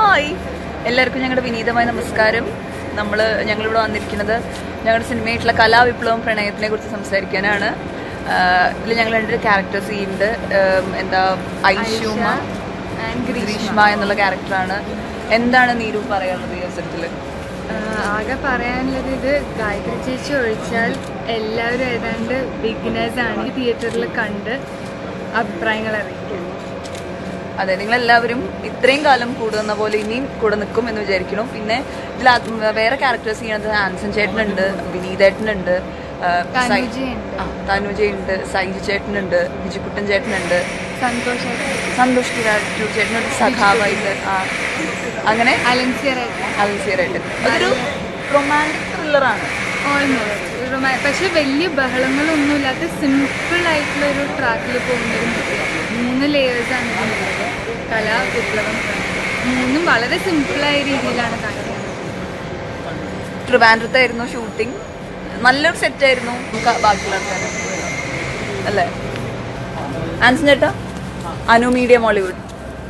Hi എല്ലാവർക്കും ഞങ്ങളുടെ വിനീതമായ നമസ്കാരം നമ്മൾ ഞങ്ങളിവിടെ വന്നിരിക്കുന്നത് ഞങ്ങളുടെ സിനിമയായിട്ടുള്ള കലാവിപ്ലവം പ്രണയത്തിനെ കുറിച്ച് സംസാരിക്കാനാണ് ഇതിൽ ഞങ്ങൾ രണ്ടൊരു ക്യാരക്ടേഴ്സ് ചെയ്യുന്നുണ്ട് ആം, എന്താ ഐഷുമ ഗ്രീഷ്മ എന്നുള്ള ക്യാരക്ടറാണ് എന്താണ് നീരു പറയാനുള്ളത് ഈ അവസരത്തിൽ ആഹ് ആകെ പറയാനുള്ളത് ഇത് ഗായത്രി ചേച്ചി ഒഴിച്ചാൽ എല്ലാവരും ഏതാണ്ട് ബിഗിനേഴ്സ് ആണ് തിയേറ്ററിൽ കണ്ട് അഭിപ്രായങ്ങൾ അറിയിക്കും അതെ നിങ്ങളെല്ലാവരും ഇത്രയും കാലം കൂടെ നിന്ന പോലെ ഇനിയും കൂടെ നിൽക്കും എന്ന് വിചാരിക്കണം പിന്നെ ഇതിൽ അത് വേറെ ക്യാരക്ടേഴ്സ് ചെയ്യണത് ആൻസൺ ചേട്ടനുണ്ട് വിനീതേട്ടനുണ്ട് ആ, സൈ- തനുജയുണ്ട്. ആ, തനുജയുണ്ട് സൈജു ചേട്ടനുണ്ട് ബിജുക്കുട്ടൻ ചേട്ടനുണ്ട് സന്തോഷമായിട്ട് സന്തോഷ് കിരാറ്റു ചേട്ടനൊരു സഖാവായിട്ട് ആ അങ്ങനെ അലൻസിയറായിട്ട് അൽസിയറായിട്ട് അതൊരു റൊമാൻറ്റിക് ത്രില്ലറാണ് ഓൾമോസ്റ്റ് പക്ഷെ വലിയ ബഹളങ്ങളൊന്നുമില്ലാത്ത സിമ്പിൾ ആയിട്ടുള്ള ഒരു ട്രാക്കിൽ പോകുന്ന ഒരു മൂവിയാണ് മൂന്ന് ലേയേഴ്സ് ആണ് ഇതിനുള്ളത് കല വിപ്ലവം പ്രണയം. മൂന്നും വളരെ സിമ്പിളായ രീതിയിലാണ് കാണിക്കുന്നത് ട്രിവാൻഡ്രത്തായിരുന്നു ഷൂട്ടിംഗ് നല്ലൊരു സെറ്റായിരുന്നു നമുക്ക് ബാക്കിയുള്ള ആൾക്കാരെ അല്ലേ ആൻസൺ ചേട്ടാ അനു മീഡിയ മോളിവുഡ്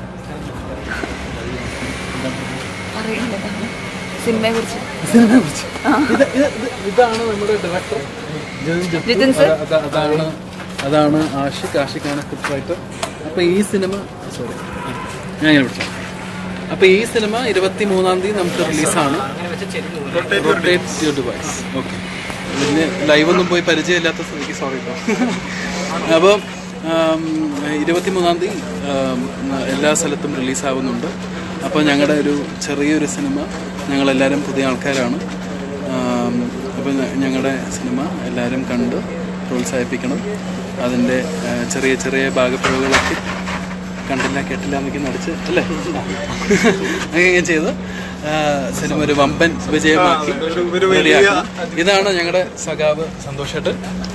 സിനിമയെ കുറിച്ച് ഇത് ഇത് ഇത് ഇതാണ് നമ്മുടെ ഡയറക്ടർ ജിതിൻ സർ. അതാണ് അതാണ് ആഷിഖ് ആഷിഖാണ് സ്ക്രിപ്റ്റ് റൈറ്റർ അപ്പോൾ ഈ സിനിമ സോറി ഞാൻ ഇങ്ങനെ വിളിച്ചു അപ്പോൾ ഈ സിനിമ ഇരുപത്തി മൂന്നാം തീയതി നമുക്ക് റിലീസാണ് റൊട്ടേറ്റ് യുവർ ഡിവൈസ് ഓക്കെ പിന്നെ ലൈവ് ഒന്നും പോയി പരിചയമില്ലാത്ത സ്ഥിതിക്ക് സോറി കേട്ടോ അപ്പോൾ ഇരുപത്തി മൂന്നാം തീയതി ആം, എല്ലാ സ്ഥലത്തും റിലീസാവുന്നുണ്ട് അപ്പോൾ ഞങ്ങളുടെ ഒരു ചെറിയൊരു സിനിമ ഞങ്ങളെല്ലാവരും പുതിയ ആൾക്കാരാണ് അപ്പോൾ ഞങ്ങളുടെ സിനിമ എല്ലാവരും കണ്ട് പ്രോത്സാഹിപ്പിക്കണം അതിൻ്റെ ആ, ചെറിയ ചെറിയ ഭാഗപ്പിഴവുകളൊക്കെ കണ്ടില്ല കേട്ടില്ല എന്നൊക്കെ നടിച്ച് അല്ലേ അങ്ങനെ ചെയ്ത് ആ, സിനിമ ഒരു വമ്പൻ വിജയമാക്കി റെഡിയാക്കണം ഇതാണ് ഞങ്ങളുടെ സഖാവ് സന്തോഷേട്ടൻ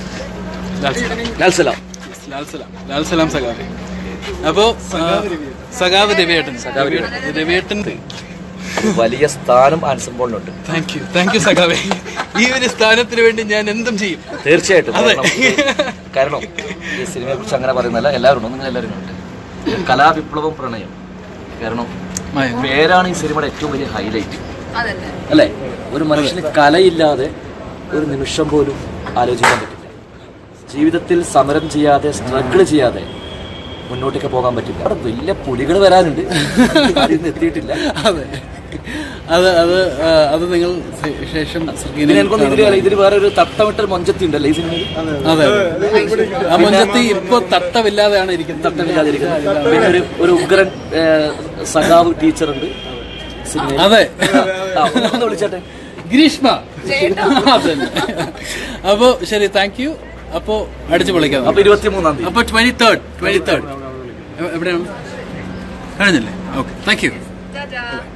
ലാൽസലാം ലാൽസലാം ലാൽസലാം സഖാവ് അപ്പോൾ സഖാവ് രവിയേട്ടൻ രവിയേട്ടൻ വലിയ സ്ഥാനം ആൻസംബോളിനുണ്ട് താങ്ക് യു താങ്ക് യു സഖാവേ ഈ ഒരു സ്ഥാനത്തിന് വേണ്ടി ഞാൻ എന്തും ചെയ്യും തീർച്ചയായിട്ടും അതെ. കാരണം- കാരണം ഈ സിനിമയെ കുറിച്ച് അങ്ങനെ പറയുന്നല്ല എല്ലാവരും ഉണ്ട് നിങ്ങൾ എല്ലാവരും ഉണ്ട് കലാവിപ്ലവം പ്രണയം കാരണം മായ. പേരാണ് ഈ സിനിമയുടെ ഏറ്റവും വലിയ ഹൈലൈറ്റ് അതന്നെ അല്ലേ ഒരു മനുഷ്യന് കലയില്ലാതെ ഒരു നിമിഷം പോലും ആലോചിക്കാൻ പറ്റില്ല ജീവിതത്തിൽ സമരം ചെയ്യാതെ സ്ട്രഗിൾ ചെയ്യാതെ മുന്നോട്ടേക്ക് പോകാൻ പറ്റില്ല അവിടെ വലിയ പുലികൾ വരാനുണ്ട് അതിന്ന് എത്തിയിട്ടില്ല അതെ അത് അത് ആ, അത് നിങ്ങൾ ശേ- ശേഷം സ്ക്രീനിൽ പിന്നെ എനിക്കൊന്നും ഇതിൽ ഇതിൽ വേറെ ഒരു തട്ടമിട്ടൽ മൊഞ്ചത്തി ഉണ്ടല്ലേ ഈ സിനിമയിൽ അതെ അതെ. ആ മൊഞ്ചത്തി ഇപ്പൊ തട്ടമില്ലാതെയാണ് ഇരിക്കുന്നത് തട്ടമില്ലാതിരിക്കുന്നത് പിന്നെ ഒരു ഒരു ഉഗ്രൻ ഏ, സഖാവ് ടീച്ചർ ഉണ്ട് സിനിമയിൽ അതെ ആ, ഒന്ന് വിളിച്ചേട്ടെ ഗ്രീഷ്മ അതന്നെ അപ്പോ ശരി താങ്ക് യു അപ്പോ അടിച്ചു പൊളിക്കാം അപ്പൊ ഇരുപത്തിമൂന്നാം തീയതി അപ്പൊ ട്വന്റി തേർഡ് ട്വന്റി തേർഡ് എവിടെയാണ് കഴിഞ്ഞല്ലേ ഓക്കെ താങ്ക് യു Ta-da.